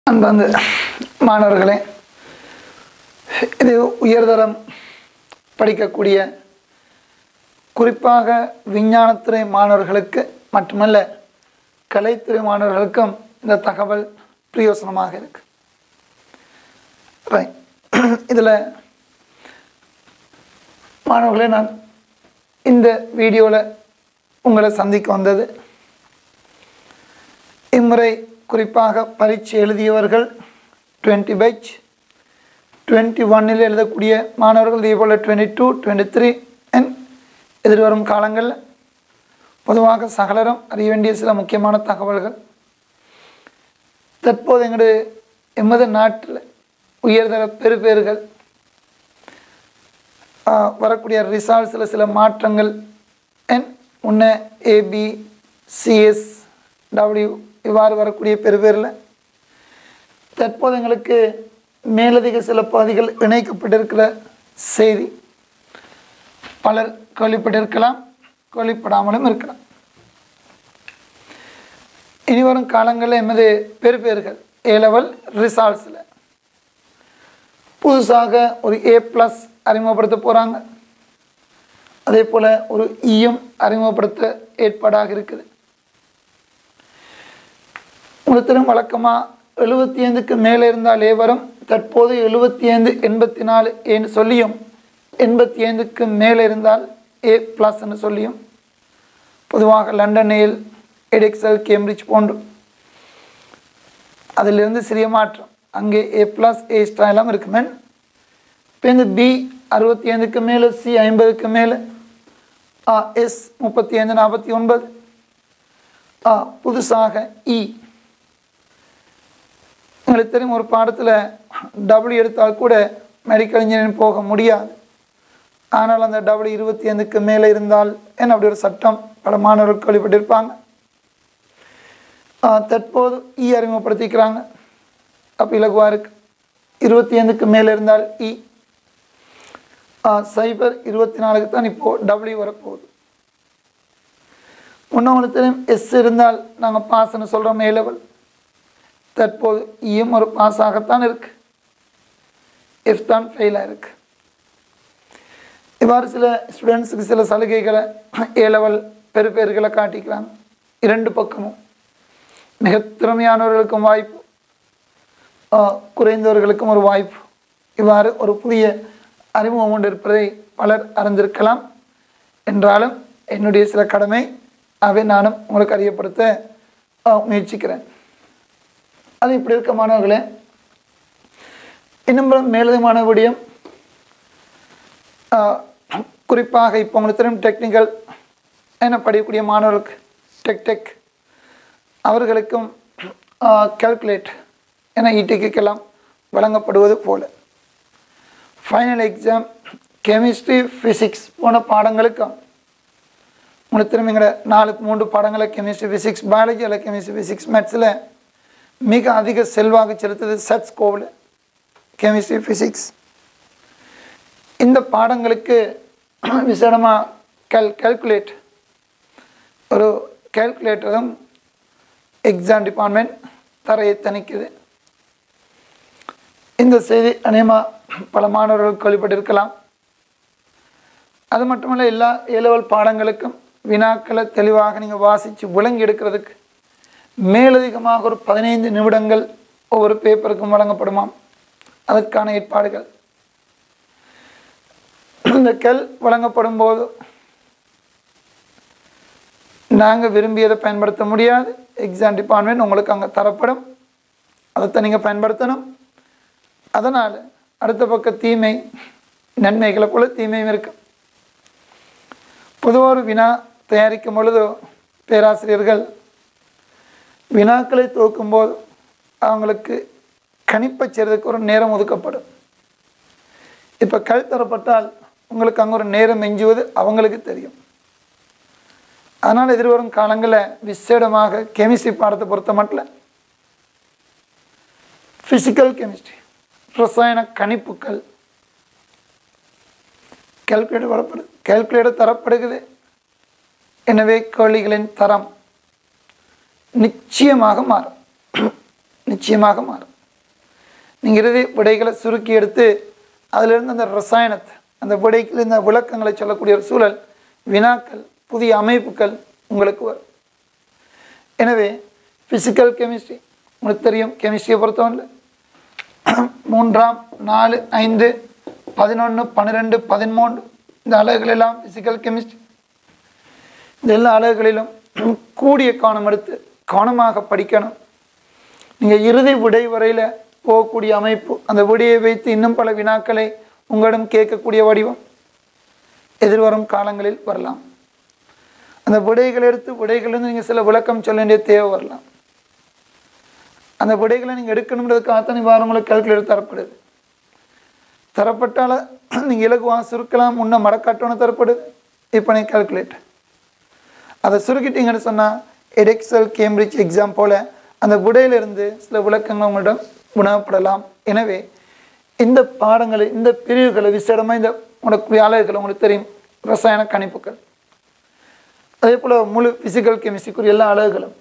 அன்பந்து மாணவர்களே இது உயர்தரம் படிக்கக்கூடிய குறிப்பாக விஞ்ஞானத்துறை மாணவர்களுக்கு மட்டுமல்ல கலைத்துறை மாணவர்களுக்கும் இந்த தகவல் பிரயோசனமாக இருக்கு ரைட் இதில் மாணவர்களே நான் இந்த வீடியோவில் உங்களை சந்திக்க வந்தது இம்முறை குறிப்பாக பரீட்சை எழுதியவர்கள் டுவெண்ட்டி பேட்ச் டுவெண்ட்டி ஒன்னில் எழுதக்கூடிய மாணவர்கள் இதே போல் twenty two twenty three and எதிர்வரும் காலங்களில் பொதுவாக சகலரும் அறிய வேண்டிய சில முக்கியமான தகவல்கள் தற்போது எங்களுடைய எமது நாட்டில் உயர்தர பெறுபேறுகள் ஆஹ், வரக்கூடிய ரிசால்ட்ஸில் சில மாற்றங்கள் அண்ட் முன்ன ஏபி சிஎஸ் டபிள்யூ இவ்வாறு வரக்கூடிய பெறுபேரில் தற்போது எங்களுக்கு மேலதிக சில பகுதிகள் இணைக்கப்பட்டிருக்கிற செய்தி பலர் கேள்விப்பட்டிருக்கலாம் கேள்விப்படாமலும் இருக்கலாம் இனி வரும் காலங்களில் எமது பெறுபேறுகள் ஏ லெவல் ரிசால்ட்ஸில் புதுசாக ஒரு ஏ ப்ளஸ் அறிமுகப்படுத்த போகிறாங்க அதே போல் ஒரு இயும் அறிமுகப்படுத்த ஏற்பாடாக இருக்குது உங்களுக்கு வழக்கமாக எழுபத்தி ஐந்துக்கு மேலே இருந்தால் ஏ வரும் தற்போது எழுபத்தி ஐந்து எண்பத்தி நாலு ஏன்னு சொல்லியும் எண்பத்தி ஐந்துக்கு மேலே இருந்தால் ஏ ப்ளஸ்ன்னு சொல்லியும் பொதுவாக லண்டன் ஏல் எடெக்சல் கேம்பிரிட்ஜ் போன்று அதிலிருந்து சிறிய மாற்றம் அங்கே ஏ ப்ளஸ் ஏ ஸ்டார் எல்லாம் இருக்குமே இப்போ இந்த பி அறுபத்தி ஐந்துக்கு மேலே சி ஐம்பதுக்கு மேலே ஆ எஸ் முப்பத்தி ஐந்து நாற்பத்தி ஒன்பது ஆ புதுசாக இ உங்களுக்கு தெரியும் ஒரு பாடத்தில் டபுள்யூ எடுத்தால் கூட மெடிக்கல் இன்ஜினியரிங் போக முடியாது ஆனால் அந்த டபுள்யூ இருபத்தி ஐந்துக்கு மேலே இருந்தால் என்ன அப்படி ஒரு சட்டம் பல மாணவர்கள் கேள்விப்பட்டிருப்பாங்க ஆ, தற்போது இ அறிமுகப்படுத்திக்கிறாங்க அப்போ இலகுவாக இருக்கு இருபத்தி ஐந்துக்கு மேலே இருந்தால் இ சைபர் இருபத்தி நாலுக்கு தான் இப்போது டபிள்யூ வரப்போகுது முன்னவங்களுக்கு தெரியும் எஸ் இருந்தால் நாங்கள் பாஸ்ன்னு சொல்கிறோம் ஏ லெவல் தற்போது இயும் ஒரு பாஸாகத்தான் இருக்கு எஃப் தான் ஃபெயிலாக இருக்கு இவ்வாறு சில ஸ்டூடெண்ட்ஸுக்கு சில சலுகைகளை ஏ லெவல் பெறுபேறுகளை காட்டிக்கிறாங்க இரண்டு பக்கமும் மிக திறமையானவர்களுக்கும் வாய்ப்பு ஆஹ், குறைந்தவர்களுக்கும் ஒரு வாய்ப்பு இவ்வாறு ஒரு புதிய அறிமுகம் கொண்டு இருப்பதை பலர் அறிந்திருக்கலாம் என்றாலும் என்னுடைய சில கடமை அவை நானும் உங்களுக்கு அறியப்படுத்த ஆஹ், முயற்சிக்கிறேன் அது இப்படி இருக்க மாணவர்களே இன்னும் பல மேலதிகமான விடயம் ஆஹ், குறிப்பாக இப்போ உங்களுக்கு தெரியும் டெக்னிக்கல் என்ன படிக்கக்கூடிய மாணவர்களுக்கு டெக் டெக் அவர்களுக்கும் கால்குலேட் என இடிக்குக்கெல்லாம் வழங்கப்படுவது போல ஃபைனல் எக்ஸாம் கெமிஸ்ட்ரி ஃபிசிக்ஸ் போன பாடங்களுக்கும் உங்களுக்கு திரும்ப எங்களோட நாலு மூன்று பாடங்களை கெமிஸ்ட்ரி ஃபிசிக்ஸ் பயாலஜி அல்ல கெமிஸ்ட்ரி ஃபிசிக்ஸ் மேத்ஸில் மிக அதிக செல்வாக்கு செலுத்துது சட்ஸ் கோவில் கெமிஸ்ட்ரி ஃபிசிக்ஸ் இந்த பாடங்களுக்கு விசேடமாக கல் கால்குலேட் ஒரு கால்குலேட்டரும் எக்ஸாம் டிபார்ட்மெண்ட் தர எத்தனிக்குது இந்த செய்தி அநேகமாக பல மாணவர்கள் கேள்விப்பட்டிருக்கலாம் அது மட்டுமல்ல எல்லா ஏலவல் பாடங்களுக்கும் வினாக்களை தெளிவாக நீங்கள் வாசித்து விளங்கி எடுக்கிறதுக்கு மேலதிகமாக ஒரு பதினைந்து நிமிடங்கள் ஒவ்வொரு பேப்பருக்கும் வழங்கப்படுமாம் அதற்கான ஏற்பாடுகள் இந்த கல் வழங்கப்படும் போது நாங்கள் விரும்பியதை பயன்படுத்த முடியாது எக்ஸாம் டிபார்ட்மெண்ட் உங்களுக்கு அங்கே தரப்படும் அதைத்தான் நீங்கள் பயன்படுத்தணும் அதனால் அடுத்த பக்க தீமை நன்மைகளை போல தீமையும் இருக்கு பொதுவாக ஒரு வினா தயாரிக்கும் பொழுதோ பேராசிரியர்கள் வினாக்களை துவக்கும்போது அவங்களுக்கு கணிப்பை செய்கிறதுக்கு ஒரு நேரம் ஒதுக்கப்படும் இப்போ கல் தரப்பட்டால் உங்களுக்கு அங்கே ஒரு நேரம் எஞ்சுவது அவங்களுக்கு தெரியும் அதனால் எதிர்வரும் காலங்களில் விசேடமாக கெமிஸ்ட்ரி பாடத்தை பொறுத்த மட்டும் ஃபிசிக்கல் கெமிஸ்ட்ரி ரசாயன கணிப்புகள் கால்குலேட்டர் வரப்படுது கால்குலேட்டர் தரப்படுகிறது எனவே கேள்விகளின் தரம் நிச்சயமாக மாறும் நிச்சயமாக மாறும் நீங்கள் இறுதி விடைகளை சுருக்கி எடுத்து அதிலிருந்து அந்த ரசாயனத்தை அந்த விடைக்கு இந்த விளக்கங்களை சொல்லக்கூடிய ஒரு சூழல் வினாக்கள் புதிய அமைப்புகள் உங்களுக்கு வரும் எனவே ஃபிசிக்கல் கெமிஸ்ட்ரி உங்களுக்கு தெரியும் கெமிஸ்ட்ரியை பொறுத்தவரை மூன்றாம் நாலு ஐந்து பதினொன்று பன்னிரெண்டு பதிமூன்று இந்த அலகுகள் எல்லாம் ஃபிசிக்கல் கெமிஸ்ட்ரி இந்த எல்லா அலகுகளிலும் கூடிய கவனம் எடுத்து கவனமாக படிக்கணும் நீங்கள் இறுதி விடை வரையில் போகக்கூடிய அமைப்பு அந்த விடையை வைத்து இன்னும் பல வினாக்களை உங்களிடம் கேட்கக்கூடிய வடிவம் எதிர்வரும் காலங்களில் வரலாம் அந்த விடைகளை எடுத்து விடைகளிலிருந்து நீங்கள் சில விளக்கம் சொல்ல வேண்டிய தேவை வரலாம் அந்த விடைகளை நீங்கள் எடுக்கணுன்றதுக்காகத்தான் இவ்வாறு உங்களுக்கு கால்குலேட்டர் தரப்படுது தரப்பட்டால நீங்கள் இலகுவாக சுருக்கலாம் முன்ன மடக்காட்டணும் தரப்படுது இப்போ நீங்கள் கால்குலேட்டர் அதை சுருக்கிட்டீங்கன்னு சொன்னால் எடெக்சல் கேம்பிரிட்ஜ் எக்ஸாம் போல் அந்த விடையிலிருந்து சில விளக்கங்கள் உங்களிடம் உணவப்படலாம் எனவே இந்த பாடங்களை இந்த பிரிவுகளை விசேடமாக இந்த உனக்குரிய அலகுகள் உங்களுக்கு தெரியும் ரசாயன கணிப்புகள் அதே போல் முழு ஃபிசிக்கல் கெமிஸ்ட்ரிக்குரிய எல்லா அலகுகளும்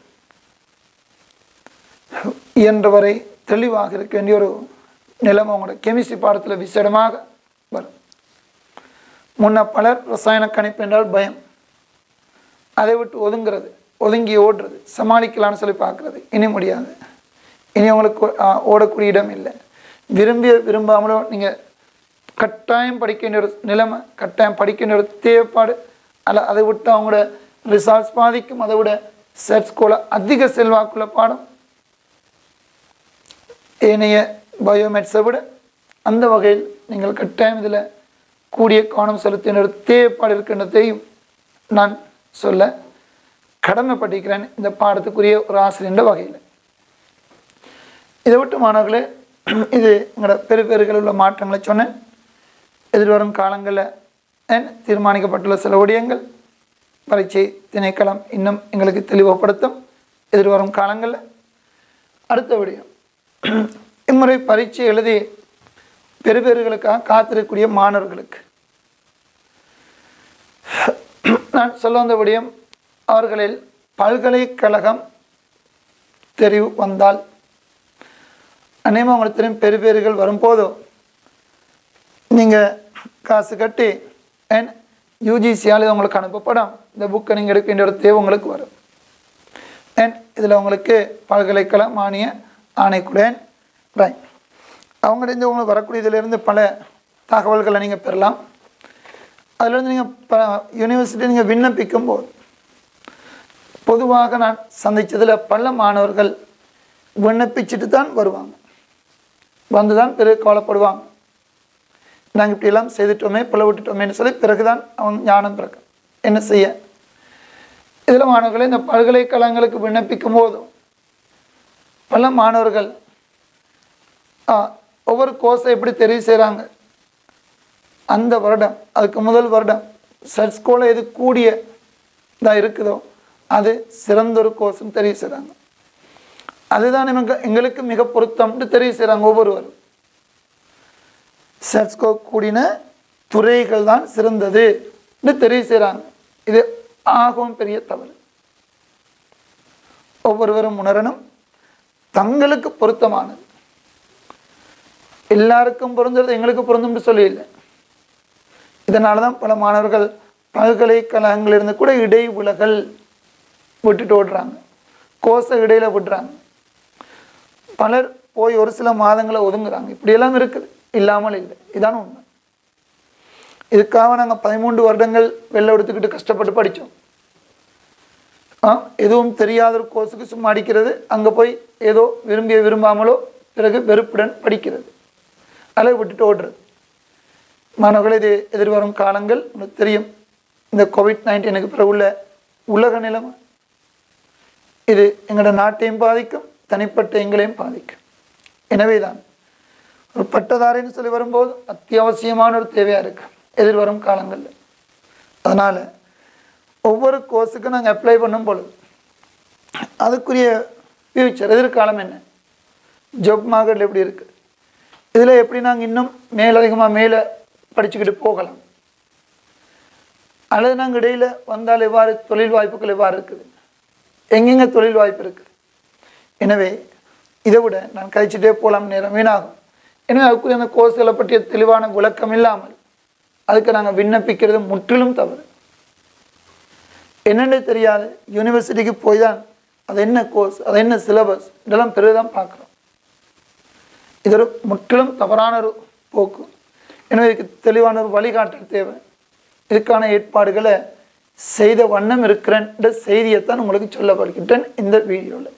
இயன்றவரை தெளிவாக இருக்க வேண்டிய ஒரு நிலைமை உங்களோட கெமிஸ்ட்ரி பாடத்தில் விசேடமாக வரும் முன்ன பலர் ரசாயன கணிப்பு என்றால் பயம் அதை விட்டு ஒதுங்கிறது ஒதுங்கி ஓடுறது சமாளிக்கலாம்னு சொல்லி பார்க்குறது இனி முடியாது இனி உங்களுக்கு ஆ, ஓடக்கூடிய இடம் இல்லை விரும்பிய விரும்பாமலோ நீங்கள் கட்டாயம் படிக்க வேண்டிய ஒரு நிலைமை கட்டாயம் படிக்க வேண்டிய ஒரு தேவைப்பாடு அல்ல அதை விட்டு அவங்களோட ரிசால்ட்ஸ் பாதிக்கும் அதை விட செட் ஸ்கோல அதிக செல்வாக்குள்ள பாடம் ஏனைய பயோமெட்ஸை விட அந்த வகையில் நீங்கள் கட்டாயம் இதில் கூடிய கவனம் செலுத்தின ஒரு தேவைப்பாடு இருக்கின்றதையும் நான் சொல்ல கடமைப்பட்டிருக்கிறேன் இந்த பாடத்துக்குரிய ஒரு ஆசிரியர் வகையில் இதை விட்டு மாணவர்களே இது எங்களோட பெரு பெருகளில் உள்ள மாற்றங்களை சொன்னேன் எதிர்வரும் காலங்களில் ஏன் தீர்மானிக்கப்பட்டுள்ள சில விடயங்கள் பரீட்சை திணைக்களம் இன்னும் எங்களுக்கு தெளிவுபடுத்தும் எதிர்வரும் காலங்களில் அடுத்த விடயம் இம்முறை பரீட்சை எழுதி பெறுபேறுகளுக்காக காத்திருக்கக்கூடிய மாணவர்களுக்கு நான் சொல்ல வந்த விடயம் அவர்களில் பல்கலைக்கழகம் தெரிவு வந்தால் அநேகமாக உங்களுக்கு தெரியும் பெறுபேறுகள் வரும்போதோ நீங்கள் காசு கட்டி ஏன் யூஜிசியால் உங்களுக்கு அனுப்பப்படும் இந்த புக்கை நீங்கள் எடுக்க வேண்டிய ஒரு தேவை உங்களுக்கு வரும் ஏன் இதில் உங்களுக்கு பல்கலைக்கழக மானிய ஆணைக்குடன் ரைட் அவங்கள்ட்ட உங்களுக்கு வரக்கூடிய இதிலிருந்து பல தகவல்களை நீங்கள் பெறலாம் அதிலிருந்து நீங்கள் ப யூனிவர்சிட்டி நீங்கள் விண்ணப்பிக்கும் போது பொதுவாக நான் சந்தித்ததில் பல மாணவர்கள் விண்ணப்பிச்சுட்டு தான் வருவாங்க வந்து தான் பிறகு கவலைப்படுவாங்க நாங்கள் இப்படியெல்லாம் செய்துட்டோமே பிள்ளை விட்டுட்டோமேன்னு சொல்லி பிறகுதான் அவங்க ஞானம் பிறக்கும் என்ன செய்ய இதில் மாணவர்களை இந்த பல்கலைக்கழகங்களுக்கு விண்ணப்பிக்கும் போதும் பல மாணவர்கள் ஆ, ஒவ்வொரு கோர்ஸை எப்படி தெரிவு செய்கிறாங்க அந்த வருடம் அதுக்கு முதல் வருடம் சர்ச்கோல எது கூடிய இதாக இருக்குதோ அது சிறந்த ஒரு கோர்ஸ்னு தெரிவு செய்கிறாங்க அதுதான் நமக்கு எங்களுக்கு மிக பொருத்தம்னு தெரிவு செய்கிறாங்க ஒவ்வொருவரும் சர்ச்கோ கூடின துறைகள் தான் சிறந்தது தெரிவு செய்கிறாங்க இது ஆகவும் பெரிய தவறு ஒவ்வொருவரும் உணரணும் தங்களுக்கு பொருத்தமானது எல்லாருக்கும் பொருந்துறது எங்களுக்கு பொருந்தும்னு சொல்லி இல்லை இதனால தான் பல மாணவர்கள் பல்கலைக்கழகங்களிலிருந்து கூட இடை விலகல் விட்டுட்டு ஓடுறாங்க கோச இடையில விடுறாங்க பலர் போய் ஒரு சில மாதங்களை ஒதுங்குறாங்க இப்படியெல்லாம் இருக்குது இல்லாமல் இல்லை இதான உண்மை இதுக்காக நாங்கள் பதிமூன்று வருடங்கள் வெள்ளை எடுத்துக்கிட்டு கஷ்டப்பட்டு படித்தோம் ஆ எதுவும் தெரியாத ஒரு கோர்ஸுக்கு சும்மா அடிக்கிறது அங்கே போய் ஏதோ விரும்பிய விரும்பாமலோ பிறகு வெறுப்புடன் படிக்கிறது அதில் விட்டுட்டு ஓடுறது மாணவர்களே இது எதிர்வரும் காலங்கள் உங்களுக்கு தெரியும் இந்த கோவிட் நைன்டீனுக்கு பிறகு உள்ள உலக நிலைமை இது எங்களோட நாட்டையும் பாதிக்கும் தனிப்பட்ட எங்களையும் பாதிக்கும் எனவே தான் ஒரு பட்டதாரின்னு சொல்லி வரும்போது அத்தியாவசியமான ஒரு தேவையாக இருக்கு எதிர்வரும் காலங்களில் அதனால் ஒவ்வொரு கோர்ஸுக்கும் நாங்கள் அப்ளை பண்ணும் பொழுது அதுக்குரிய ஃபியூச்சர் எதிர்காலம் என்ன ஜாப் மார்க்கெட்டில் எப்படி இருக்குது இதில் எப்படி நாங்கள் இன்னும் மேலதிகமாக மேலே படிச்சுக்கிட்டு போகலாம் அல்லது நாங்கள் இடையில் வந்தால் எவ்வாறு தொழில் வாய்ப்புகள் எவ்வாறு இருக்குது எங்கெங்கே தொழில் வாய்ப்பு இருக்குது எனவே இதை விட நான் கழிச்சிட்டே போகலாம் நேரம் வீணாகும் எனவே அதுக்குரிய அந்த கோர்ஸ்களை பற்றிய தெளிவான விளக்கம் இல்லாமல் அதுக்கு நாங்கள் விண்ணப்பிக்கிறது முற்றிலும் தவறு என்னென்னு தெரியாது யூனிவர்சிட்டிக்கு போய் தான் அது என்ன கோர்ஸ் அது என்ன சிலபஸ் இதெல்லாம் பிறகுதான் பார்க்குறோம் இது ஒரு முற்றிலும் தவறான ஒரு போக்கு எனவே இதுக்கு தெளிவான ஒரு வழிகாட்டல் தேவை இதுக்கான ஏற்பாடுகளை செய்த வண்ணம் இருக்கிறேன்ற செய்தியைத்தான் உங்களுக்கு சொல்லப்படுகின்றேன் இந்த வீடியோவில்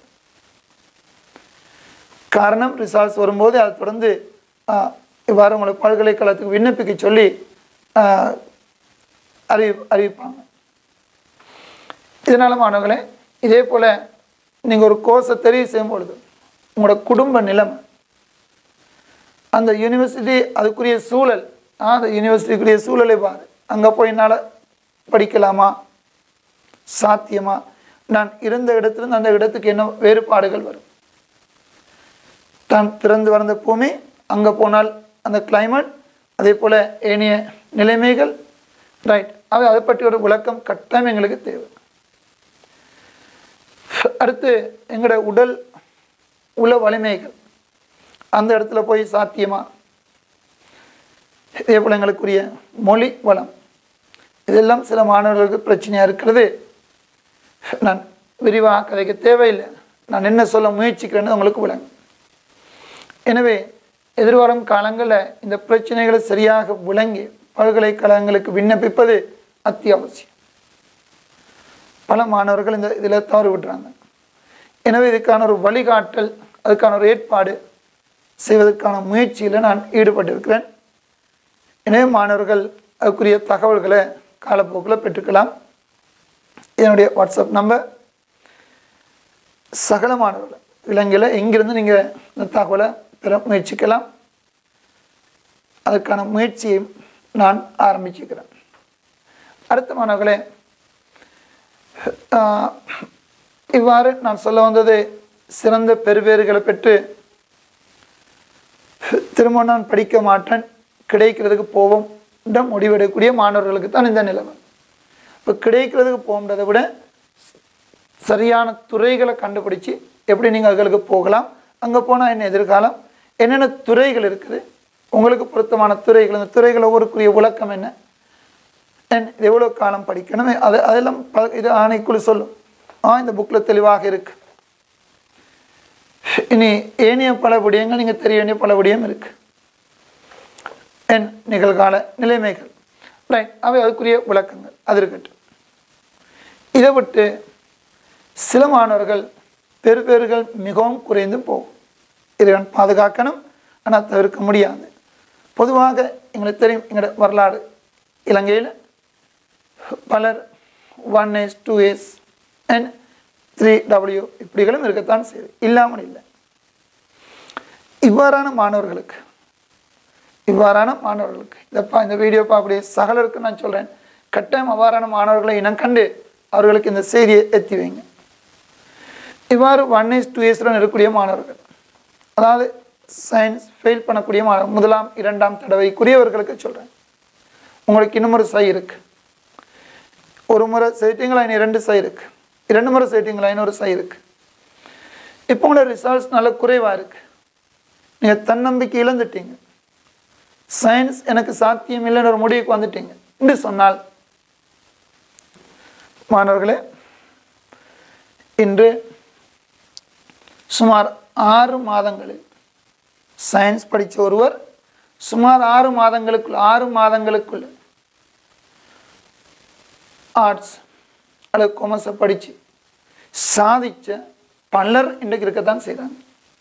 காரணம் ரிசால்ட்ஸ் வரும்போது அதை தொடர்ந்து ஆஹ், இவ்வாறு உங்களை பல்கலைக்கழகத்துக்கு விண்ணப்பிக்க சொல்லி ஆஹ், அறிவி அறிவிப்பாங்க இதனால் மாணவர்களே இதே போல் நீங்கள் ஒரு கோர்ஸை தெரிவு செய்யும் பொழுது உங்களோட குடும்ப நிலைமை அந்த யூனிவர்சிட்டி அதுக்குரிய சூழல் ஆ, அந்த யூனிவர்சிட்டிக்குரிய சூழலை பாரு அங்கே போய் என்னால் படிக்கலாமா சாத்தியமா நான் இருந்த இடத்துலேருந்து அந்த இடத்துக்கு என்ன வேறுபாடுகள் வரும் தான் பிறந்து வளர்ந்த பூமி அங்கே போனால் அந்த climate அதே போல் ஏனைய நிலைமைகள் ரைட் அவை அதை பற்றி ஒரு விளக்கம் கட்டாயம் எங்களுக்கு தேவை அடுத்து எங்களோட உடல் உள்ள வலிமைகள் அந்த இடத்துல போய் சாத்தியமா இதே போல் எங்களுக்குரிய மொழி வளம் இதெல்லாம் சில மாணவர்களுக்கு பிரச்சனையாக இருக்கிறது நான் விரிவாக கதைக்க தேவையில்லை நான் என்ன சொல்ல முயற்சிக்கிறேன்னு உங்களுக்கு விளங்கும் எனவே எதிர்வரும் காலங்களில் இந்த பிரச்சனைகளை சரியாக விளங்கி பல்கலைக்கழகங்களுக்கு விண்ணப்பிப்பது அத்தியாவசியம் பல மாணவர்கள் இந்த இதில் தவறு விடுறாங்க எனவே இதுக்கான ஒரு வழிகாட்டல் அதுக்கான ஒரு ஏற்பாடு செய்வதற்கான முயற்சியில் நான் ஈடுபட்டிருக்கிறேன் எனவே மாணவர்கள் அதுக்குரிய தகவல்களை காலப்போக்கில் பெற்றுக்கலாம் என்னுடைய வாட்ஸ்அப் நம்பர் சகல மாணவர்கள் இலங்கையில் எங்கிருந்து நீங்கள் இந்த தகவலை பெற முயற்சிக்கலாம் அதுக்கான முயற்சியை நான் ஆரம்பிச்சுக்கிறேன் அடுத்த மாணவர்களே ஆஹ், இவ்வாறு நான் சொல்ல வந்தது சிறந்த பெறுபேறுகளை பெற்று திரும்ப நான் படிக்க மாட்டேன் கிடைக்கிறதுக்கு போவோம் என்ற முடிவெடுக்கக்கூடிய மாணவர்களுக்கு தான் இந்த நிலைமை இப்போ கிடைக்கிறதுக்கு போகுன்றதை விட சரியான துறைகளை கண்டுபிடிச்சு எப்படி நீங்கள் அதுகளுக்கு போகலாம் அங்கே போனால் என்ன எதிர்காலம் என்னென்ன துறைகள் இருக்குது உங்களுக்கு பொருத்தமான துறைகள் அந்த துறைகள் ஒவ்வொருக்குரிய விளக்கம் என்ன and இது எவ்வளோ காலம் படிக்கணும் அது அதெல்லாம் ப இது ஆணைக்குழு சொல்லும் ஆ இந்த புக்கில் தெளிவாக இருக்கு இனி ஏனைய பல விடயங்கள் நீங்கள் தெரிய வேண்டிய பல விடயம் இருக்கு என் நிகழ்கால நிலைமைகள் ரைட் அவை அதுக்குரிய விளக்கங்கள் அது இருக்கட்டும் இதை விட்டு சில மாணவர்கள் பெறுபேறுகள் மிகவும் குறைந்து போகும் இறைவன் பாதுகாக்கணும் ஆனால் தவிர்க்க முடியாது பொதுவாக எங்களுக்கு தெரியும் எங்களோட வரலாறு இலங்கையில் பலர் one S two S and three W இப்படிகளும் இருக்கத்தான் செய்யுது இல்லாமல் இல்லை இவ்வாறான மாணவர்களுக்கு இவ்வாறான மாணவர்களுக்கு இதப்பா இந்த வீடியோ பார்க்கக்கூடிய சகலருக்கு நான் சொல்கிறேன் கட்டாயம் அவ்வாறான மாணவர்களை இனம் கண்டு அவர்களுக்கு இந்த செய்தியை எத்தி வைங்க இவ்வாறு ஒன் இஸ் டூ இயர்ஸில் இருக்கக்கூடிய மாணவர்கள் அதாவது சயின்ஸ் ஃபெயில் பண்ணக்கூடிய மாணவர் முதலாம் இரண்டாம் தடவைக்குரியவர்களுக்கு சொல்கிறேன் உங்களுக்கு இன்னும் ஒரு சை இருக்கு ஒரு முறை செய்யிட்டீங்களா இனி ரெண்டு சை இருக்கு இரண்டு முறை செய்யிட்டீங்களா இன்னொரு சை இருக்கு இப்போ உங்களோட ரிசல்ட்ஸ் நல்ல குறைவாக இருக்கு நீங்கள் தன்னம்பிக்கை இழந்துட்டீங்க சயின்ஸ் எனக்கு சாத்தியம் இல்லைன்னு ஒரு முடிவுக்கு வந்துட்டீங்க என்று சொன்னால் மாணவர்களே இன்று சுமார் ஆறு மாதங்களில் சயின்ஸ் படித்த ஒருவர் சுமார் ஆறு மாதங்களுக்குள் ஆறு மாதங்களுக்குள்ள ஆர்ட்ஸ் அல்லது கொமர்ஸை படித்து சாதிச்ச பலர் இன்றைக்கு இருக்கத்தான் செய்கிறாங்க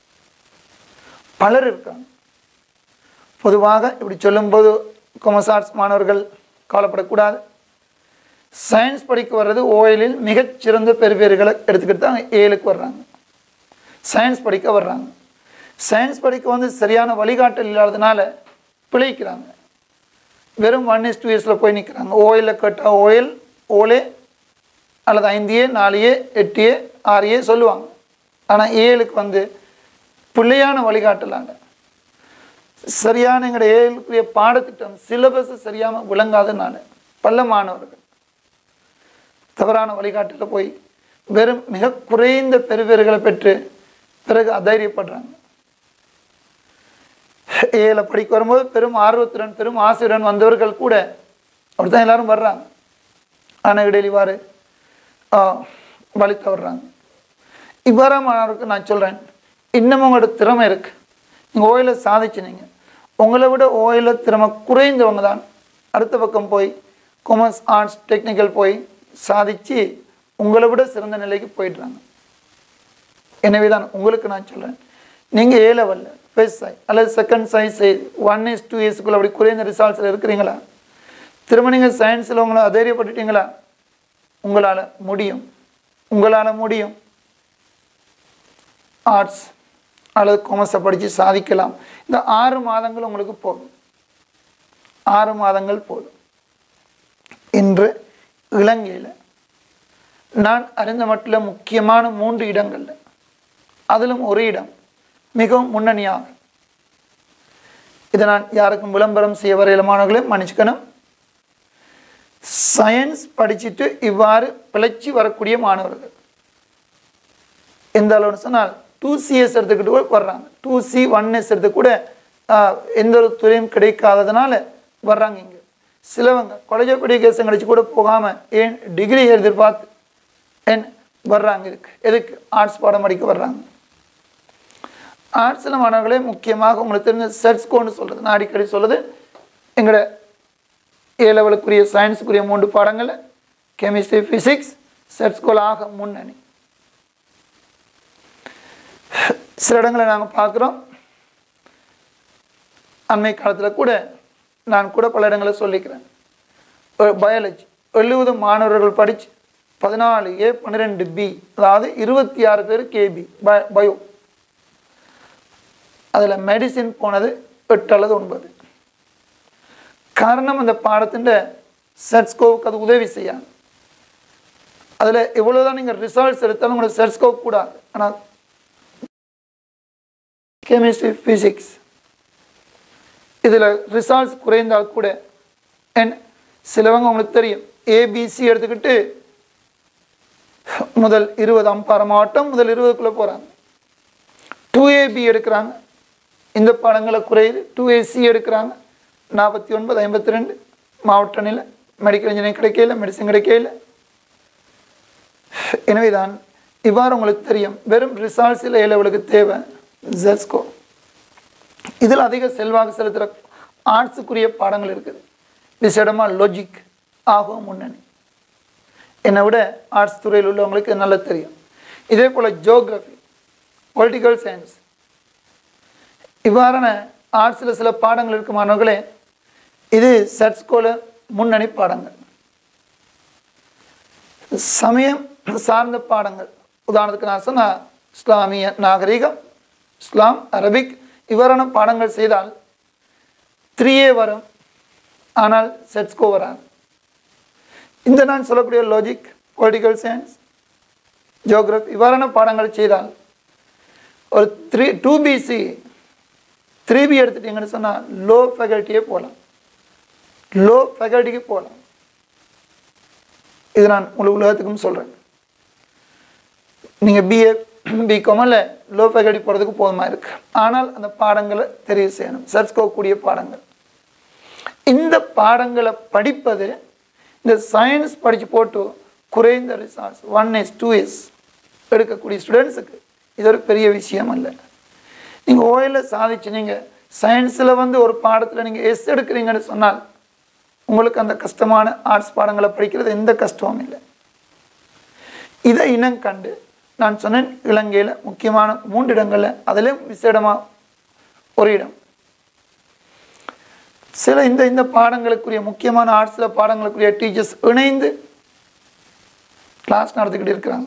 பலர் இருக்காங்க பொதுவாக இப்படி சொல்லும்போது கொமர்ஸ் ஆர்ட்ஸ் மாணவர்கள் கவலைப்படக்கூடாது சயின்ஸ் படிக்க வர்றது ஓயலில் மிகச்சிறந்த பெறுபேறுகளை எடுத்துக்கிட்டு தான் ஏழுக்கு வர்றாங்க சயின்ஸ் படிக்க வர்றாங்க சயின்ஸ் படிக்க வந்து சரியான வழிகாட்டல் இல்லாததுனால பிழைக்கிறாங்க வெறும் ஒன் இஸ் டூ இயர்ஸில் போய் நிற்கிறாங்க ஓயில் கேட்டால் ஓயில் ஓலே அல்லது ஐந்து ஏ நாலு ஏ எட்டு ஏ ஆறு ஏ சொல்லுவாங்க ஆனால் ஏழுக்கு வந்து பிள்ளையான வழிகாட்டலாங்க சரியான எங்களோட ஏழுக்குரிய பாடத்திட்டம் சிலபஸ் சரியாக விளங்காதனால பல மாணவர்கள் தவறான வழிகாட்டில் போய் வெறும் மிக குறைந்த பெறுபேறுகளை பெற்று பிறகு அதைரியப்படுறாங்க ஏல படிக்க வரும்போது பெரும் ஆர்வத்துடன் பெரும் ஆசையுடன் வந்தவர்கள் கூட அப்படித்தான் எல்லாரும் வர்றாங்க ஆனால் இடையிலிவாறு வழி தவறுறாங்க இவ்வாறாக மாணவருக்கு நான் சொல்கிறேன் இன்னமும் உங்களோட திறமை இருக்குது நீங்கள் ஓயில சாதிச்சினீங்க உங்களை விட ஓயில திறமை குறைந்தவங்க தான் அடுத்த பக்கம் போய் கொமர்ஸ் ஆர்ட்ஸ் டெக்னிக்கல் போய் சாதித்து உங்களை விட சிறந்த நிலைக்கு போயிடுறாங்க எனவே தான் உங்களுக்கு நான் சொல்கிறேன் நீங்கள் ஏ லெவலில் ஃபர்ஸ்ட் சை அல்லது second size one is two இயர்ஸ்க்குள்ள அப்படி குறைந்த ரிசல்ட்ஸில் இருக்கிறீங்களா திரும்ப நீங்கள் சயின்ஸில் உங்களை அதைரியப்பட்டுட்டீங்களா உங்களால் முடியும் உங்களால் முடியும் ஆர்ட்ஸ் அல்லது கொமர்ஸை படித்து சாதிக்கலாம் இந்த ஆறு மாதங்கள் உங்களுக்கு போதும் ஆறு மாதங்கள் போதும் இன்று இலங்கையில் நான் அறிந்த மட்டில் முக்கியமான மூன்று இடங்களில் அதிலும் ஒரு இடம் மிகவும் முன்னணியாக இதை நான் யாருக்கும் விளம்பரம் செய்ய வரையில மாணவர்களே மன்னிச்சுக்கணும் சயின்ஸ் படிச்சுட்டு இவ்வாறு பிழைச்சி வரக்கூடிய மாணவர்கள் எந்த அளவுன்னு சொன்னால் டூ சிஎஸ் எடுத்துக்கிட்டு கூட வர்றாங்க டூ சி ஒன் எஸ் எடுத்து கூட ஆஹ், எந்த ஒரு துறையும் கிடைக்காததுனால வர்றாங்க இங்கே சிலவங்க காலேஜ் ஆஃப் எஜுகேஷன் கிடைச்சி கூட போகாமல் ஏன் டிகிரி எதிர்பார்த்து ஏன் வர்றாங்க இதுக்கு எதுக்கு ஆர்ட்ஸ் பாடம் படிக்க வர்றாங்க ஆர்ட்ஸில் மாணவர்களே முக்கியமாக உங்களுக்கு தெரிஞ்ச செட்ஸ்கோன்னு சொல்கிறது நான் அடிக்கடி சொல்லுது எங்களோட ஏ லெவலுக்குரிய சயின்ஸுக்குரிய மூன்று பாடங்கள் கெமிஸ்ட்ரி ஃபிசிக்ஸ் செட்ஸ்கோல் ஆக முன்னணி சில இடங்களை நாங்கள் பார்க்குறோம் அண்மை காலத்தில் கூட நான் கூட பல இடங்களை சொல்லிக்கிறேன் பயாலஜி எழுபது மாணவர்கள் படித்து பதினாலு ஏ பன்னிரெண்டு பி அதாவது இருபத்தி ஆறு பேர் கேபி பயோ அதில் மெடிசின் போனது எட்டு அல்லது ஒன்பது காரணம் அந்த பாடத்தின் செட்ஸ்கோவுக்கு அது உதவி செய்யாது அதில் எவ்வளோதான் நீங்கள் ரிசல்ட்ஸ் எடுத்தாலும் உங்களுக்கு செட்ஸ்கோப் கூடாது ஆனால் கெமிஸ்ட்ரி ஃபிசிக்ஸ் இதில் ரிசல்ட்ஸ் குறைந்தால் கூட என் சிலவங்க உங்களுக்கு தெரியும் ஏபிசி எடுத்துக்கிட்டு முதல் இருபது அம்பாறை மாவட்டம் முதல் இருபதுக்குள்ளே போகிறாங்க டூ ஏபி எடுக்கிறாங்க இந்த பாடங்களை குறையுது டூ ஏசி எடுக்கிறாங்க நாற்பத்தி ஒன்பது ஐம்பத்தி ரெண்டு மாவட்ட நிலை மெடிக்கல் இன்ஜினியரிங் கிடைக்கல மெடிசன் கிடைக்கல எனவே தான் இவ்வாறு உங்களுக்கு தெரியும் வெறும் ரிசால்ட்ஸில் ஏ லெவலுக்கு தேவை ஜெஸ்கோ இதில் அதிக செல்வாக்கு செலுத்துகிற ஆர்ட்ஸுக்குரிய பாடங்கள் இருக்குது விசேடமாக லாஜிக் ஆகும் முன்னணி என்னை விட ஆர்ட்ஸ் துறையில் உள்ளவங்களுக்கு நல்லா தெரியும் இதே போல் ஜியோகிரஃபி பொலிட்டிக்கல் சயின்ஸ் இவ்வாறான ஆர்ட்ஸில் சில பாடங்கள் இருக்கு மாணவர்களே இது சட்ஸ்கோல முன்னணி பாடங்கள் சமயம் சார்ந்த பாடங்கள் உதாரணத்துக்கு நான் சொன்ன இஸ்லாமிய நாகரிகம் இஸ்லாம் அரபிக் இவ்வாறான பாடங்கள் செய்தால் த்ரீயே வரும் ஆனால் செட்ஸ்கோ வராது இந்த நான் சொல்லக்கூடிய லாஜிக் பொலிட்டிக்கல் சயின்ஸ் ஜியோகிரபி இவ்வாறான பாடங்கள் செய்தால் ஒரு த்ரீ டூ பிசி த்ரீ பி எடுத்துட்டீங்கன்னு சொன்னால் லோ ஃபேக்கல்ட்டியே போகலாம் லோ ஃபேக்கல்ட்டிக்கு போகலாம் இது நான் முழு உலகத்துக்கும் சொல்கிறேன் நீங்கள் பிஏ பிகாம் இல்லை லோ ஃபேக்கல்ட்டி போகிறதுக்கு போதுமா இருக்கு ஆனால் அந்த பாடங்களை தெரிவு செய்யணும் சர்ச்கோக்கூடிய பாடங்கள் இந்த பாடங்களை படிப்பது இந்த சயின்ஸ் படித்து போட்டு குறைந்த results one S two S எடுக்கக்கூடிய ஸ்டூடெண்ட்ஸுக்கு இது ஒரு பெரிய விஷயம் அல்ல நீங்கள் ஓயில் சாதிச்சு நீங்கள் சயின்ஸில் வந்து ஒரு பாடத்தில் நீங்கள் எஸ் எடுக்கிறீங்கன்னு சொன்னால் உங்களுக்கு அந்த கஷ்டமான ஆர்ட்ஸ் பாடங்களை படிக்கிறது எந்த கஷ்டமும் இல்லை இதை இனம் கண்டு நான் சொன்னேன் இலங்கையில் முக்கியமான மூன்று இடங்களில் அதிலும் விசேடமாக ஒரு இடம் சில இந்த இந்த பாடங்களுக்குரிய முக்கியமான ஆர்ட்ஸில் பாடங்களுக்குரிய டீச்சர்ஸ் இணைந்து கிளாஸ் நடத்திக்கிட்டு இருக்கிறாங்க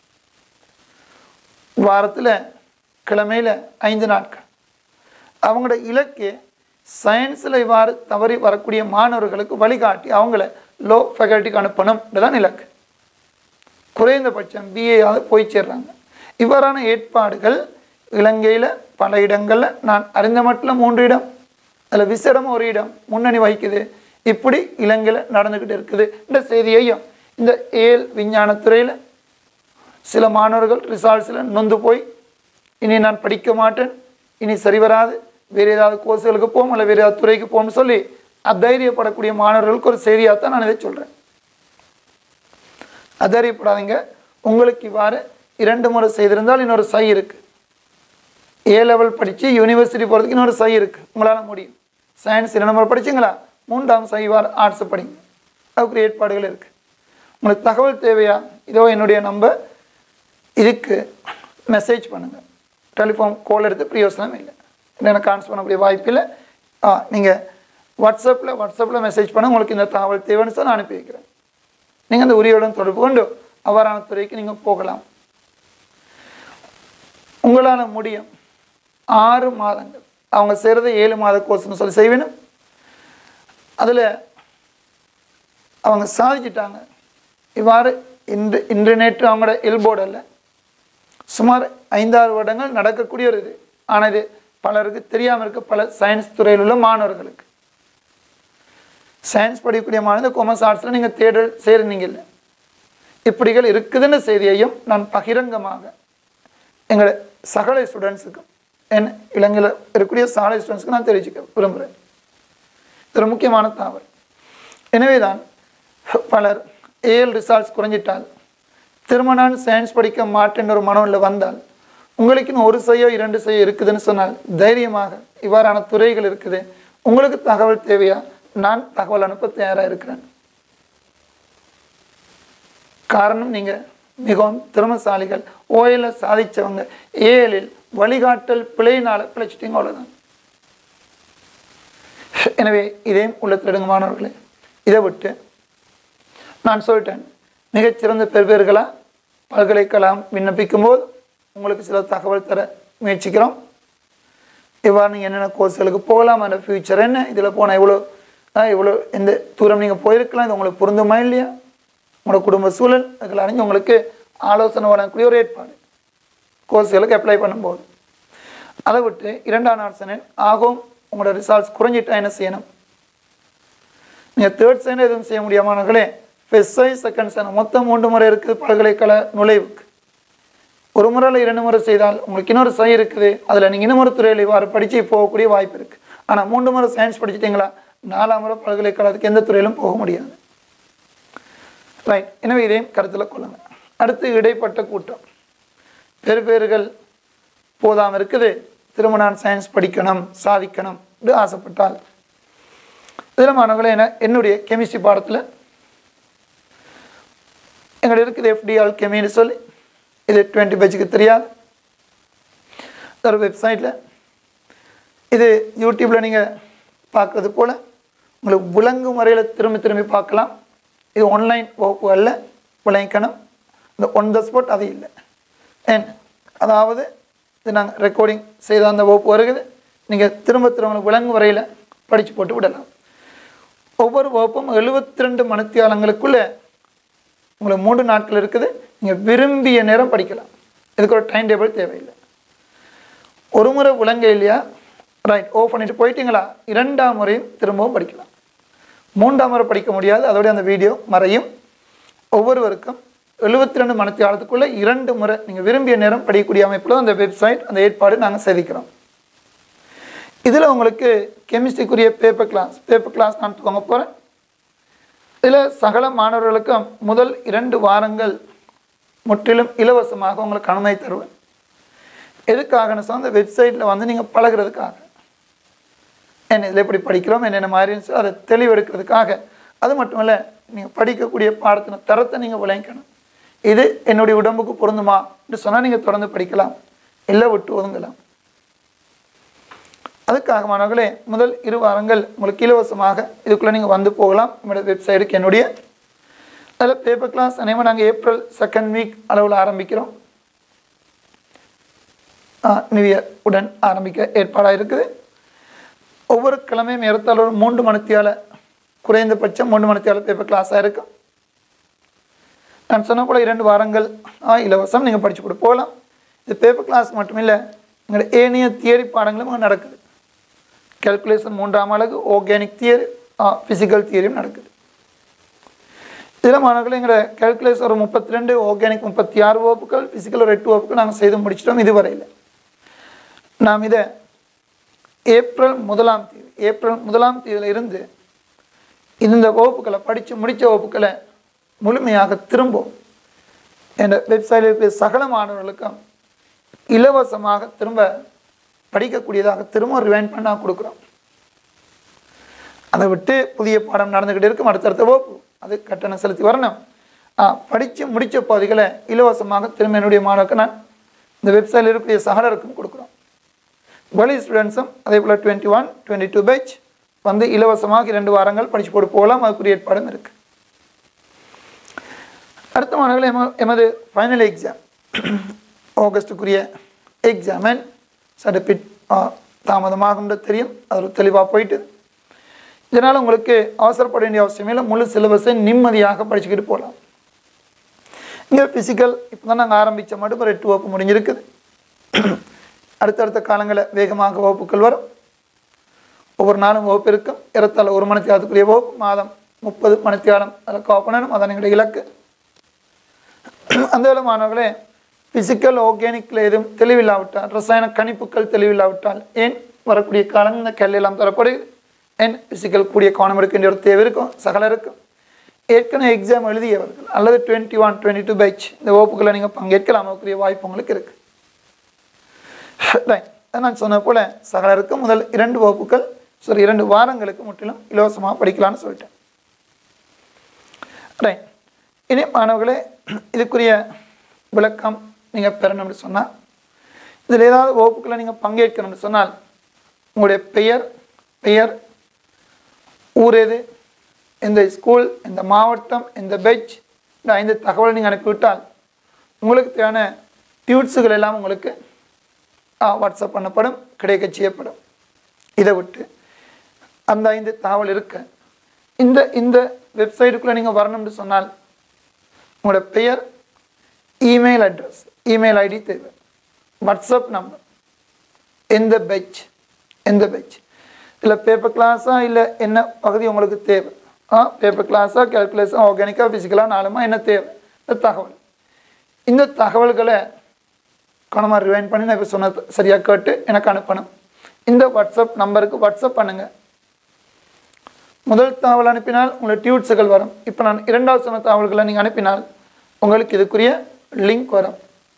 வாரத்தில் கிழமையில் ஐந்து நாட்கள் அவங்களோட இலக்கு சயின்ஸில் இவ்வாறு தவறி வரக்கூடிய மாணவர்களுக்கு வழிகாட்டி அவங்கள லோ ஃபேக்கல்ட்டிக்கு அனுப்பணும் தான் இலக்கு குறைந்தபட்சம் பிஏயாவது போய் சேர்றாங்க இவ்வாறான ஏற்பாடுகள் இலங்கையில் பல இடங்களில் நான் அறிந்த மட்டில் மூன்று இடம் அதில் விசேடம் ஒரு இடம் முன்னணி வகிக்குது இப்படி இலங்கையில் நடந்துக்கிட்டு இருக்குது இந்த செய்தியையும் இந்த ஏல் விஞ்ஞானத்துறையில் சில மாணவர்கள் ரிசால்ட்ஸில் நொந்து போய் இனி நான் படிக்க மாட்டேன் இனி சரி வராது வேறு ஏதாவது கோர்ஸுகளுக்கு போகும் இல்லை வேறு ஏதாவது துறைக்கு போகணும்னு சொல்லி அதைரியப்படக்கூடிய மாணவர்களுக்கு ஒரு செய்தியாக தான் நான் இதை சொல்கிறேன் அதைரியப்படாதீங்க உங்களுக்கு இவ்வாறு இரண்டு முறை செய்திருந்தால் இன்னொரு சை இருக்குது ஏ லெவல் படித்து யூனிவர்சிட்டி போகிறதுக்கு இன்னொரு சை இருக்குது உங்களால் முடியும் சயின்ஸ் இரண்டு முறை படிச்சிங்களா மூன்றாம் சை வார் ஆர்ட்ஸ் படிங்க அதுக்கு ஏற்பாடுகள் இருக்குது உங்களுக்கு தகவல் தேவையா இதோ என்னுடைய நம்பர் இதுக்கு மெசேஜ் பண்ணுங்கள் டெலிஃபோன் கால் எடுத்து பிரயோசனம் இல்லை எனக்கு கான்ஸ் பண்ணக்கூடிய வாய்ப்பு இல்லை ஆ நீங்கள் வாட்ஸ்அப்பில் வாட்ஸ்அப்பில் மெசேஜ் பண்ண உங்களுக்கு இந்த தகவல் தேவைன்னு சொல்லி நான் அனுப்பி வைக்கிறேன் நீங்கள் அந்த உரியுடன் தொடர்பு கொண்டு அவ்வாறான துறைக்கு நீங்கள் போகலாம் உங்களால் முடியும் ஆறு மாதங்கள் அவங்க செய்கிறது ஏழு மாத கோர்ஸ்னு சொல்லி செய்வேணும் அதில் அவங்க சாதிச்சிட்டாங்க இவ்வாறு இன்று இன்று நேற்று அவங்களோட எல்போர்டு அல்ல சுமார் ஐந்தாறு வருடங்கள் நடக்கக்கூடிய ஒரு இது ஆனால் இது பலருக்கு தெரியாமல் இருக்க பல சயின்ஸ் துறையில் உள்ள மாணவர்களுக்கு சயின்ஸ் படிக்கக்கூடிய மாணவர் கொமர்ஸ் ஆர்ட்ஸில் நீங்கள் தேடல் சேருனீங்க இல்லை இப்படிகள் இருக்குதுன்ற செய்தியையும் நான் பகிரங்கமாக எங்களோட சகல ஸ்டூடெண்ட்ஸுக்கும் என் இலங்கையில் இருக்கக்கூடிய சகல ஸ்டூடெண்ட்ஸுக்கு நான் தெரிவிச்சுக்க விரும்புகிறேன் இது ஒரு முக்கியமான தகவல் எனவே தான் பலர் ஏஎல் ரிசால்ட்ஸ் குறைஞ்சிட்டால் திரும்ப நான் சயின்ஸ் படிக்க மாட்டேன்ற ஒரு மனநிலை வந்தால் உங்களுக்குன்னு ஒரு செய்யோ இரண்டு செய்யோ இருக்குதுன்னு சொன்னால் தைரியமாக இவ்வாறான துறைகள் இருக்குது உங்களுக்கு தகவல் தேவையா நான் தகவல் அனுப்ப தயாராக இருக்கிறேன் காரணம் நீங்கள் மிகவும் திறமசாலிகள் ஓயில சாதிச்சவங்க ஏஎலில் வழிகாட்டல் பிழையினால் பிழைச்சிட்டீங்க அவ்வளோதான் எனவே இதையும் உள்ளத்திலிடுங்க மாணவர்களே இதை விட்டு நான் சொல்லிட்டேன் மிகச்சிறந்த பெறுபேர்களாக பல்கலைக்கழகம் விண்ணப்பிக்கும் போது உங்களுக்கு சில தகவல் தர முயற்சிக்கிறோம் இவ்வாறு நீங்கள் என்னென்ன கோர்ஸ்களுக்கு போகலாம் அந்த ஃப்யூச்சர் என்ன இதில் போனால் எவ்வளோ இவ்வளோ எந்த தூரம் நீங்கள் போயிருக்கலாம் இது உங்களுக்கு பொருந்துமா இல்லையா உங்களோட குடும்ப சூழல் அதில் அறிஞ்சு உங்களுக்கு ஆலோசனை வழங்கக்கூடிய ஒரு ஏற்பாடு கோர்ஸ்களுக்கு அப்ளை பண்ணும்போது அதை விட்டு இரண்டாம் நாள் சொன்னேன் ஆகும் உங்களோட ரிசால்ட்ஸ் குறைஞ்சிட்டா என்ன செய்யணும் நீங்கள் தேர்ட் சைன் எதுவும் செய்ய முடியாமங்களே ஃபஸ்ட் சைன் செகண்ட் சைன் மொத்தம் மூன்று முறை இருக்குது பல்கலைக்கழக நுழைவுக்கு ஒரு முறை இல்லை இரண்டு முறை செய்தால் உங்களுக்கு இன்னொரு சை இருக்குது அதில் நீங்கள் இன்னொரு துறையில் இவ்வாறு படித்து போகக்கூடிய வாய்ப்பு இருக்குது ஆனால் மூன்று முறை சயின்ஸ் படிச்சிட்டிங்களா நாலாம் முறை பல்கலைக்கழகத்துக்கு எந்த துறையிலும் போக முடியாது ரைட் எனவே இதையும் கருத்தில் கொள்ளுங்கள் அடுத்து இடைப்பட்ட கூட்டம் பெரு பேர்கள் போதாமல் இருக்குது திரும்ப நான் சயின்ஸ் படிக்கணும் சாதிக்கணும் என்று ஆசைப்பட்டால் இதில் மாணவர்களே என்ன என்னுடைய கெமிஸ்ட்ரி பாடத்தில் எங்களுக்கு இருக்குது எஃப்டிஆல் கெமின்னு சொல்லி இது டுவெண்ட்டி பேஜுக்கு தெரியாது ஒரு வெப்சைட்டில் இது யூடியூப்பில் நீங்கள் பார்க்குறது போல் உங்களுக்கு விளங்கும் முறையில் திரும்பி திரும்பி பார்க்கலாம் இது ஆன்லைன் வகுப்பு அல்ல விளங்கணும் இந்த ஒன் த ஸ்பாட் அது இல்லை ஏன் அதாவது இது நாங்கள் ரெக்கார்டிங் செய்த அந்த வகுப்பு வருகுது நீங்கள் திரும்ப திரும்ப உங்களுக்கு விளங்கும் வரையில் படித்து போட்டு விடலாம் ஒவ்வொரு வகுப்பும் எழுபத்தி ரெண்டு மணித்தியாலங்களுக்குள்ளே உங்களுக்கு மூன்று நாட்கள் இருக்குது நீங்கள் விரும்பிய நேரம் படிக்கலாம் இதுக்கு ஒரு டைம் டேபிள் தேவையில்லை ஒரு முறை விளங்க இல்லையா ரைட் ஓ பண்ணிட்டு போயிட்டீங்களா இரண்டாம் முறையும் திரும்பவும் படிக்கலாம் மூன்றாம் முறை படிக்க முடியாது அதோட அந்த வீடியோ மறையும் ஒவ்வொருவருக்கும் எழுபத்தி ரெண்டு மணித்தியாலத்துக்குள்ளே இரண்டு முறை நீங்கள் விரும்பிய நேரம் படிக்கக்கூடிய அமைப்பில் அந்த வெப்சைட் அந்த ஏற்பாடு நாங்கள் செய்திக்கிறோம் இதில் உங்களுக்கு கெமிஸ்ட்ரிக்குரிய பேப்பர் கிளாஸ் பேப்பர் கிளாஸ் நான் துவங்க போகிறேன் இதில் சகல மாணவர்களுக்கும் முதல் இரண்டு வாரங்கள் முற்றிலும் இலவசமாக உங்களுக்கு அனுமதி தருவேன் எதுக்காகன்னு சொன்னால் அந்த வெப்சைட்டில் வந்து நீங்கள் பழகிறதுக்காக என்ன இதில் எப்படி படிக்கிறோம் என்னென்ன மாதிரின்னு சொல்லி அதை தெளிவெடுக்கிறதுக்காக அது மட்டும் இல்லை நீங்கள் படிக்கக்கூடிய பாடத்தின தரத்தை நீங்கள் விளங்கிக்கணும் இது என்னுடைய உடம்புக்கு பொருந்துமா என்று சொன்னால் நீங்கள் தொடர்ந்து படிக்கலாம் இல்லை விட்டு ஒதுங்கலாம் அதுக்காக மாணவர்களே முதல் இரு வாரங்கள் உங்களுக்கு இலவசமாக இதுக்குள்ளே நீங்கள் வந்து போகலாம் நம்மளுடைய வெப்சைட்டுக்கு என்னுடைய அதில் பேப்பர் கிளாஸ் அனைவரும் நாங்கள் ஏப்ரல் செகண்ட் வீக் அளவில் ஆரம்பிக்கிறோம் நியூ இயர் உடன் ஆரம்பிக்க ஏற்பாடாக இருக்குது ஒவ்வொரு கிழமையும் ஏறத்தாழ ஒரு மூன்று மணித்தியால குறைந்தபட்சம் மூன்று மணித்தியால பேப்பர் கிளாஸாக இருக்கும் நான் சொன்ன போல இரண்டு வாரங்கள் ஆ, இலவசம் நீங்கள் படித்து கூட போகலாம் இது பேப்பர் கிளாஸ் மட்டும் இல்லை எங்களோட ஏனைய தியரி பாடங்களும் அங்கே நடக்குது கால்குலேஷன் மூன்றாம் அழகு ஆர்கானிக் தியரி ஃபிசிக்கல் தியரியும் நடக்குது இதில் மாணவர்கள் எங்களோட கால்குலேஷன் ஒரு முப்பத்தி ரெண்டு ஆர்கானிக் முப்பத்தி ஆறு வகுப்புகள் ஃபிசிக்கல் ஒரு எட்டு வகுப்புகள் நாங்கள் செய்து முடிச்சிட்டோம் இதுவரையில் நாம் இதை ஏப்ரல் முதலாம் தேதி ஏப்ரல் முதலாம் தேதியில இருந்து இந்த வகுப்புகளை படித்து முடித்த வகுப்புகளை முழுமையாக திரும்பும் என்ற வெப்சைட்டில் இருக்கிற சகல மாணவர்களுக்கும் இலவசமாக திரும்ப படிக்கக்கூடியதாக திரும்ப ரிவைண்ட் பண்ண கொடுக்குறோம் அதை விட்டு புதிய பாடம் நடந்துக்கிட்டு இருக்கும் அடுத்தடுத்த வகுப்பு அது கட்டணம் செலுத்தி வரணும் படித்து முடித்த பகுதிகளை இலவசமாக திரும்ப என்னுடைய மாணவருக்கு நான் இந்த வெப்சைட்டில் இருக்கக்கூடிய சகலருக்கும் கொடுக்குறோம் வெளி ஸ்டூடெண்ட்ஸும் அதே போல் twenty one twenty two batch வந்து இலவசமாக இரண்டு வாரங்கள் படித்து போட்டு போகலாம் அதுக்குரிய ஏற்பாடும் இருக்குது அடுத்த மாணவர்கள் எம எமது ஃபைனல் எக்ஸாம் ஆகஸ்ட்டுக்குரிய எக்ஸாம் அண்ட் சர்டிஃபிகேட் தாமதமாகும்னு தெரியும் அது தெளிவாக போயிட்டு இதனால் உங்களுக்கு அவசரப்பட வேண்டிய அவசியமே இல்லை முழு சிலபஸை நிம்மதியாக படிச்சுக்கிட்டு போகலாம் இங்கே ஃபிசிக்கல் இப்போ தான் நாங்கள் ஆரம்பித்த மட்டும் ஒரு எட்டு வகுப்பு முடிஞ்சிருக்குது அடுத்தடுத்த காலங்களில் வேகமாக வகுப்புகள் வரும் ஒவ்வொரு நாளும் வகுப்பு இருக்கும் இரத்தால் ஒரு மணித்தியாலத்துக்குரிய வகுப்பு மாதம் முப்பது மணித்தியாலம் அதில் கவப்பணும் அதான் எங்களுடைய இலக்கு அந்த வேலை மாணவர்களே ஃபிசிக்கல் ஆர்கானிக்கில் எதுவும் தெளிவில்லாவிட்டால் ரசாயன கணிப்புகள் தெளிவில்லாவிட்டால் ஏன் வரக்கூடிய காலம் இந்த கல்லெல்லாம் தரப்படுகிறது ஏன் ஃபிசிக்கல் கூடிய கவனம் இருக்க வேண்டிய ஒரு தேவை இருக்கும் சகல இருக்கும் ஏற்கனவே எக்ஸாம் எழுதியவர்கள் அல்லது twenty one twenty two batch இந்த வகுப்புகளை நீங்கள் பங்கேற்கலாம் அதுக்குரிய வாய்ப்பு உங்களுக்கு இருக்குது ரைட் நான் சொன்ன போல் சகலருக்கு முதல் இரண்டு வகுப்புகள் சாரி இரண்டு வாரங்களுக்கு முற்றிலும் இலவசமாக படிக்கலாம்னு சொல்லிட்டேன் ரைட் இனி மாணவர்களே இதுக்குரிய விளக்கம் நீங்கள் பெறணும்னு சொன்னால் இதில் ஏதாவது வகுப்புகளை நீங்கள் பங்கேற்கணும்னு சொன்னால் உங்களுடைய பெயர் பெயர் ஊர் எது இந்த ஸ்கூல் இந்த மாவட்டம் இந்த பெச் இந்த ஐந்து தகவலை நீங்கள் அனுப்பிவிட்டால் உங்களுக்கு தேவையான டியூட்ஸுகள் எல்லாம் உங்களுக்கு வாட்ஸ்அப் பண்ணப்படும் கிடைக்க செய்யப்படும் இதை விட்டு அந்த ஐந்து தகவல் இருக்க இந்த இந்த வெப்சைட்டுக்குள்ளே நீங்கள் வரணும்னு சொன்னால் உங்களோட பெயர் இமெயில் அட்ரஸ் இமெயில் ஐடி தேவை வாட்ஸ்அப் நம்பர் எந்த பெச் எந்த பெச் இல்லை பேப்பர் கிளாஸா இல்லை என்ன பகுதி உங்களுக்கு தேவை ஆ பேப்பர் கிளாஸா கேல்குலேஷன் ஆர்கானிக்காக ஃபிசிக்கலாக நாலுமா என்ன தேவை இந்த தகவல் இந்த தகவல்களை கணமாக ரிவைன் பண்ணி நான் இப்போ சொன்னது சரியாக கேட்டு எனக்கு அனுப்பணும் இந்த வாட்ஸ்அப் நம்பருக்கு வாட்ஸ்அப் பண்ணுங்கள் முதல் தகவல் அனுப்பினால் உங்களுக்கு டியூட்ஸுகள் வரும் இப்போ நான் இரண்டாவது சொன்ன தகவல்களை நீங்கள் அனுப்பினால் உங்களுக்கு இதுக்குரிய லிங்க் வரும்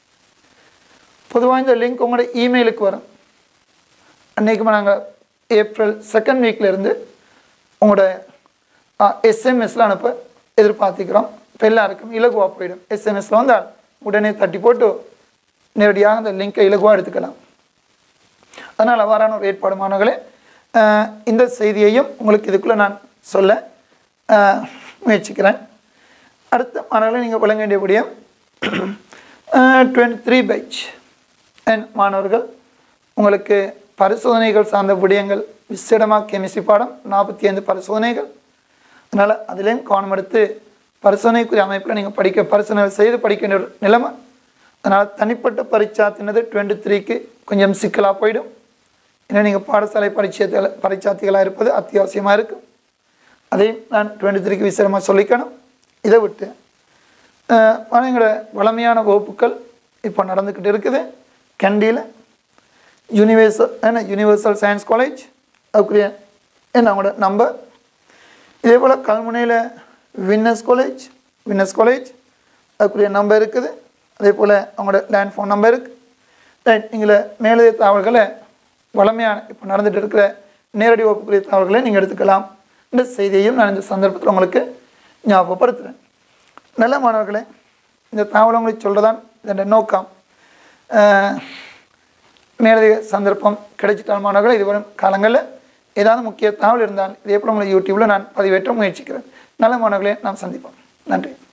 பொதுவாக இந்த லிங்க் உங்களோட இமெயிலுக்கு வரும் அன்றைக்குமே நாங்கள் ஏப்ரல் செகண்ட் வீக்லேருந்து உங்களோட எஸ்எம்எஸில் அனுப்ப எதிர்பார்த்துக்கிறோம் இப்போ எல்லாருக்கும் இலகுவாக போயிடும் எஸ்எம்எஸில் வந்தால் உடனே தட்டி போட்டு நேரடியாக அந்த லிங்கை இலகுவாக எடுத்துக்கலாம் அதனால் அவ்வாறான ஒரு ஏற்பாடு மாணவர்களே இந்த செய்தியையும் உங்களுக்கு இதுக்குள்ளே நான் சொல்ல முயற்சிக்கிறேன் அடுத்த மாணவர்களை நீங்கள் விளங்க வேண்டிய விடயம் டுவெண்ட்டி த்ரீ பேட்ச் அண்ட் மாணவர்கள் உங்களுக்கு பரிசோதனைகள் சார்ந்த விடயங்கள் விசேடமாக கெமிஸ்ட்ரி பாடம் நாற்பத்தி ஐந்து பரிசோதனைகள் அதனால் அதிலையும் கவனம் எடுத்து பரிசோதனைக்குரிய அமைப்பில் நீங்கள் படிக்க பரிசோதனை செய்து படிக்க வேண்டிய ஒரு நிலைமை அதனால் தனிப்பட்ட பரீட்சாத்தினது டுவெண்ட்டி த்ரீக்கு கொஞ்சம் சிக்கலாக போயிடும் ஏன்னா நீங்கள் பாடசாலை பரீட்சத்தில் பரீட்சார்த்திகளாக இருப்பது அத்தியாவசியமாக இருக்கும் அதையும் நான் டுவெண்ட்டி த்ரீக்கு விசேடமாக சொல்லிக்கணும் இதை விட்டு எங்களோட வளமையான வகுப்புகள் இப்போ நடந்துக்கிட்டு இருக்குது கண்டியில் யூனிவர்சல் என்ன யூனிவர்சல் சயின்ஸ் காலேஜ் அதுக்குரிய என்ன அவங்களோட நம்பர் இதே போல் கல்முனையில் வின்னஸ் காலேஜ் வின்னஸ் காலேஜ் அதுக்குரிய நம்பர் இருக்குது அதே போல் அவங்களோட லேண்ட் ஃபோன் நம்பர் இருக்குது ரைட் நீங்கள மேலதிக தகவல்களை வளமையான இப்போ நடந்துகிட்டு இருக்கிற நேரடி வகுப்புக்குரிய தகவல்களை நீங்கள் எடுத்துக்கலாம் இந்த செய்தியையும் நான் இந்த சந்தர்ப்பத்தில் உங்களுக்கு ஞாபகப்படுத்துகிறேன் நல்ல மாணவர்களே இந்த தகவல் உங்களுக்கு சொல்கிறதான் இதோட நோக்கம் மேலதிக சந்தர்ப்பம் கிடைச்சிட்டால் மாணவர்கள் இது வரும் காலங்களில் ஏதாவது முக்கிய தகவல் இருந்தால் இதே போல் உங்களை யூடியூப்பில் நான் பதிவேற்ற முயற்சிக்கிறேன் நல்ல மாணவர்களே நாம் சந்திப்போம் நன்றி